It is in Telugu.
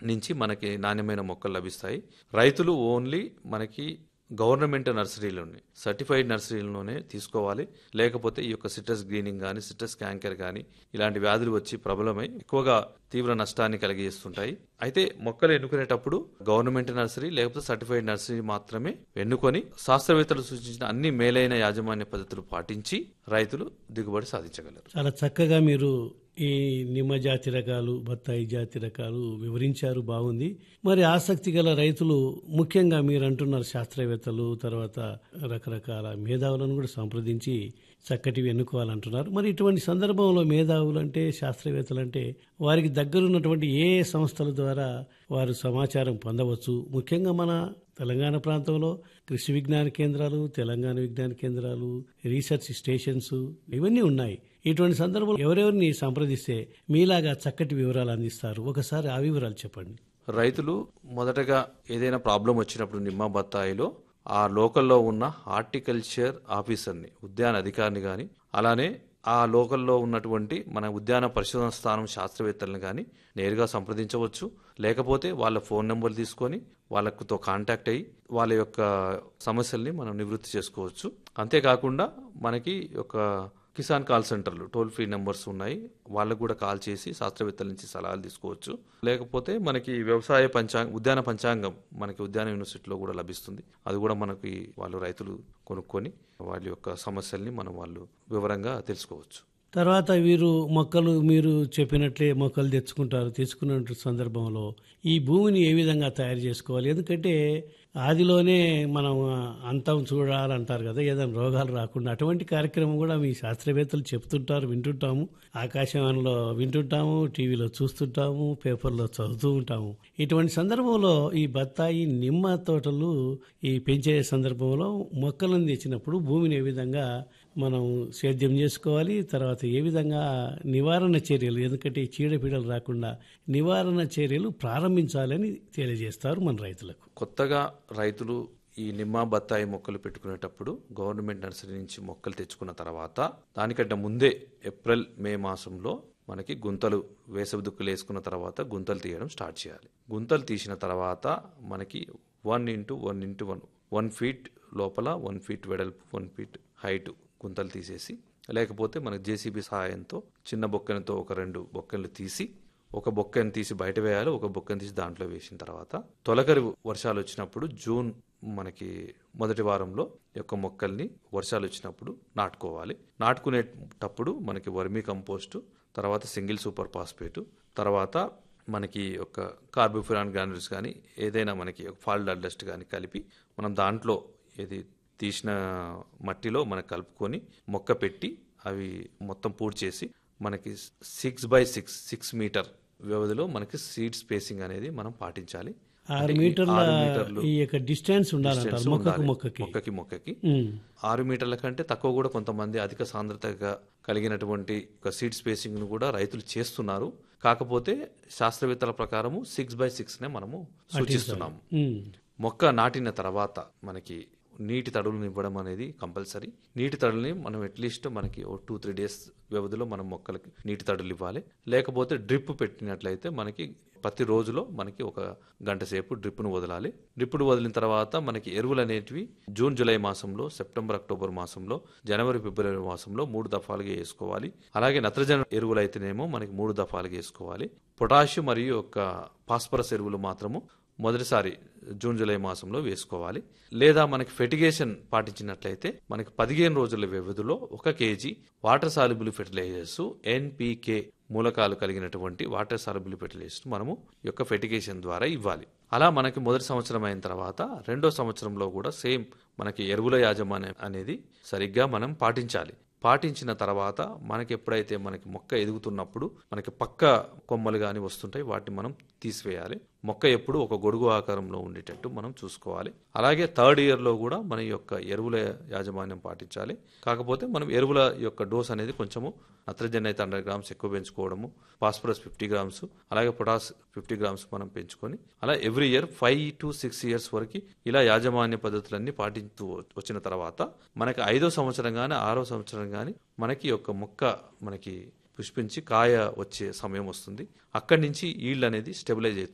నుంచి మనకి నాణ్యమైన మొక్కలు లభిస్తాయి రైతులు ఓన్లీ మనకి గవర్నమెంట్ నర్సరీలోనే సర్టిఫైడ్ నర్సరీలోనే తీసుకోవాలి లేకపోతే ఈ యొక్క సిట్రస్ గ్రీనింగ్ కానీ సిట్రస్ క్యాంకర్ కానీ ఇలాంటి వ్యాధులు వచ్చి ప్రబలమై ఎక్కువగా తీవ్ర నష్టాన్ని కలిగిస్తుంటాయి అయితే మొక్కలు ఎన్నుకునేటప్పుడు గవర్నమెంట్ నర్సరీ లేకపోతే సర్టిఫైడ్ నర్సరీ మాత్రమే ఎన్నుకొని శాస్త్రవేత్తలు సూచించిన అన్ని మేలైన యాజమాన్య పద్ధతులు పాటించి రైతులు దిగుబడి సాధించగలరు చాలా చక్కగా మీరు ఈ నిమ్మ జాతి రకాలు బత్తాయి జాతి రకాలు వివరించారు బాగుంది మరి ఆసక్తి గల రైతులు ముఖ్యంగా మీరు అంటున్నారు శాస్త్రవేత్తలు తర్వాత రకరకాల మేధావులను కూడా సంప్రదించి చక్కటివి ఎన్నుకోవాలంటున్నారు మరి ఇటువంటి సందర్భంలో మేధావులు అంటే శాస్త్రవేత్తలు అంటే వారికి దగ్గరున్నటువంటి ఏ ఏ సంస్థల ద్వారా వారు సమాచారం పొందవచ్చు ముఖ్యంగా మన తెలంగాణ ప్రాంతంలో కృషి విజ్ఞాన కేంద్రాలు తెలంగాణ విజ్ఞాన కేంద్రాలు రీసెర్చ్ స్టేషన్స్ ఇవన్నీ ఉన్నాయి ఇటువంటి సందర్భంలో ఎవరెవరిని సంప్రదిస్తే మీలాగా చక్కటి వివరాలు అందిస్తారు ఒకసారి ఆ వివరాలు చెప్పండి రైతులు మొదటగా ఏదైనా ప్రాబ్లం వచ్చినప్పుడు నిమ్మ బత్తాయిలో ఆ లోకల్లో ఉన్న హార్టికల్చర్ ఆఫీసర్ని ఉద్యాన అధికారిని కానీ అలానే ఆ లోకల్లో ఉన్నటువంటి మన ఉద్యాన పరిశోధన స్థానం శాస్త్రవేత్తలను కానీ నేరుగా సంప్రదించవచ్చు లేకపోతే వాళ్ళ ఫోన్ నెంబర్ తీసుకొని వాళ్ళతో కాంటాక్ట్ అయ్యి వాళ్ళ యొక్క సమస్యల్ని మనం నివృత్తి చేసుకోవచ్చు అంతేకాకుండా మనకి ఒక కిసాన్ కాల్ సెంటర్లు టోల్ ఫ్రీ నెంబర్స్ ఉన్నాయి వాళ్ళకు కూడా కాల్ చేసి శాస్త్రవేత్తల నుంచి సలహాలు తీసుకోవచ్చు లేకపోతే మనకి వ్యవసాయ పంచాంగ ఉద్యాన పంచాంగం మనకి ఉద్యాన యూనివర్సిటీలో కూడా లభిస్తుంది అది కూడా మనకి వాళ్ళు రైతులు కొనుక్కొని వాళ్ళ యొక్క సమస్యల్ని మనం వాళ్ళు వివరంగా తెలుసుకోవచ్చు తర్వాత వీరు మొక్కలు మీరు చెప్పినట్లే మొక్కలు తెచ్చుకుంటారు తెచ్చుకున్న సందర్భంలో ఈ భూమిని ఏ విధంగా తయారు చేసుకోవాలి ఎందుకంటే ఆదిలోనే మనం అంతం చూడాలంటారు కదా ఏదైనా రోగాలు రాకుండా అటువంటి కార్యక్రమం కూడా మీ శాస్త్రవేత్తలు చెప్తుంటారు వింటుంటాము ఆకాశవాణిలో వింటుంటాము టీవీలో చూస్తుంటాము పేపర్లో చదువుతూ ఉంటాము ఇటువంటి సందర్భంలో ఈ బత్తాయి నిమ్మ తోటలు ఈ పెంచే సందర్భంలో మొక్కలను తెచ్చినప్పుడు భూమిని ఏ విధంగా మనం సేద్యం చేసుకోవాలి తర్వాత ఏ విధంగా నివారణ చర్యలు ఎందుకంటే ఈ చీడపీడలు రాకుండా నివారణ చర్యలు ప్రారంభించాలని తెలియజేస్తారు మన రైతులకు కొత్తగా రైతులు ఈ నిమ్మ బత్తాయి మొక్కలు పెట్టుకునేటప్పుడు గవర్నమెంట్ నర్సరీ నుంచి మొక్కలు తెచ్చుకున్న తర్వాత దానికంటే ముందే ఏప్రిల్ మే మాసంలో మనకి గుంతలు వేసవి దుక్కులు వేసుకున్న తర్వాత గుంతలు తీయడం స్టార్ట్ చేయాలి గుంతలు తీసిన తర్వాత మనకి one into one into one one feet లోపల వన్ ఫీట్ వెడల్పు వన్ ఫీట్ హైట్ గుంతలు తీసేసి లేకపోతే మనకి జేసీబీ సహాయంతో చిన్న బొక్కెనతో ఒక రెండు బొక్కెలు తీసి ఒక బొక్కను తీసి బయట వేయాలి ఒక బొక్కను తీసి దాంట్లో వేసిన తర్వాత తొలకరి వర్షాలు వచ్చినప్పుడు జూన్ మనకి మొదటి వారంలో యొక్క మొక్కల్ని వర్షాలు వచ్చినప్పుడు నాటుకోవాలి నాటుకునేటప్పుడు మనకి వర్మీ కంపోస్టు తర్వాత సింగిల్ సూపర్ ఫాస్ఫేటు తర్వాత మనకి ఒక కార్బోఫిరాన్ గ్రాన్యూల్స్ కానీ ఏదైనా మనకి ఫాల్డ్ డస్ట్ కానీ కలిపి మనం దాంట్లో ఏది తీసిన మట్టిలో మనకు కలుపుకొని మొక్క పెట్టి అవి మొత్తం పూర్తి చేసి మనకి six by six six metre వ్యవధిలో మనకి సీడ్ స్పేసింగ్ అనేది మనం పాటించాలి ఆరు అంటే ఈ మీటర్ల ఆరు మీటర్లు ఈ యొక్క డిస్టెన్స్ ఉండాలంటారు distance మొక్కకు ఉండాలి. మొక్కకి మొక్కకి మొక్కకి ఉమ్. ఆరు మీటర్ల కంటే తక్కువ కూడా కొంతమంది అధిక సాంద్రతగా కలిగినటువంటి ఒక సీడ్ స్పేసింగ్ ను కూడా రైతులు చేస్తున్నారు కాకపోతే శాస్త్రవేత్తల ప్రకారము సిక్స్ బై సిక్స్ నే మనము సూచిస్తున్నాము ఉమ్. మొక్క నాటిన తర్వాత మనకి నీటి తడులను ఇవ్వడం అనేది కంపల్సరీ నీటి తడుల్ని మనం అట్లీస్ట్ మనకి ఓ టూ త్రీ డేస్ వ్యవధిలో మనం మొక్కలకి నీటి తడులు ఇవ్వాలి లేకపోతే డ్రిప్ పెట్టినట్లయితే మనకి ప్రతి రోజులో మనకి ఒక గంట సేపు డ్రిప్ను వదలాలి డ్రిప్ను వదిలిన తర్వాత మనకి ఎరువులు అనేటివి జూన్ జూలై మాసంలో సెప్టెంబర్ అక్టోబర్ మాసంలో జనవరి ఫిబ్రవరి మాసంలో మూడు దఫాలుగా వేసుకోవాలి అలాగే నత్రజని ఎరువులు అయితేనేమో మనకి మూడు దఫాలుగా వేసుకోవాలి పొటాషియం మరియు ఒక ఫాస్ఫరస్ ఎరువులు మాత్రము మొదటిసారి జూన్ జూలై మాసంలో వేసుకోవాలి లేదా మనకి ఫెటిగేషన్ పాటించినట్లయితే మనకి పదిహేను రోజుల వ్యవధిలో ఒక KG water soluble fertilisers NPK మూలకాలు కలిగినటువంటి వాటర్ సాల్యుబుల్ ఫెర్టిలైజర్స్ మనము ఈ యొక్క ఫెటిగేషన్ ద్వారా ఇవ్వాలి అలా మనకి మొదటి సంవత్సరం అయిన తర్వాత రెండో సంవత్సరంలో కూడా సేమ్ మనకి ఎరువుల యాజమాన్యం అనేది సరిగ్గా మనం పాటించాలి పాటించిన తర్వాత మనకి ఎప్పుడైతే మనకి మొక్క ఎదుగుతున్నప్పుడు మనకి పక్క కొమ్మలు కానీ వస్తుంటాయి వాటిని మనం తీసివేయాలి మొక్క ఎప్పుడు ఒక గొడుగు ఆకారంలో ఉండేటట్టు మనం చూసుకోవాలి అలాగే థర్డ్ ఇయర్లో కూడా మన యొక్క ఎరువుల యాజమాన్యం పాటించాలి కాకపోతే మనం ఎరువుల యొక్క డోస్ అనేది కొంచెము నత్రజని అయితే హండ్రెడ్ గ్రామ్స్ ఎక్కువ పెంచుకోవడము ఫాస్ఫరస్ ఫిఫ్టీ గ్రామ్స్ అలాగే పొటాస్ ఫిఫ్టీ గ్రామ్స్ మనం పెంచుకొని అలా every year five to six years వరకు ఇలా యాజమాన్య పద్ధతులన్నీ పాటిస్తూ వచ్చిన తర్వాత మనకి ఐదో సంవత్సరం కానీ ఆరో సంవత్సరం కానీ మనకి ఒక మొక్క మనకి పుష్పించి కాయ వచ్చే సమయం వస్తుంది అక్కడి నుంచి ఈల్డ్ అనేది స్టెబిలైజ్ అవుతుంది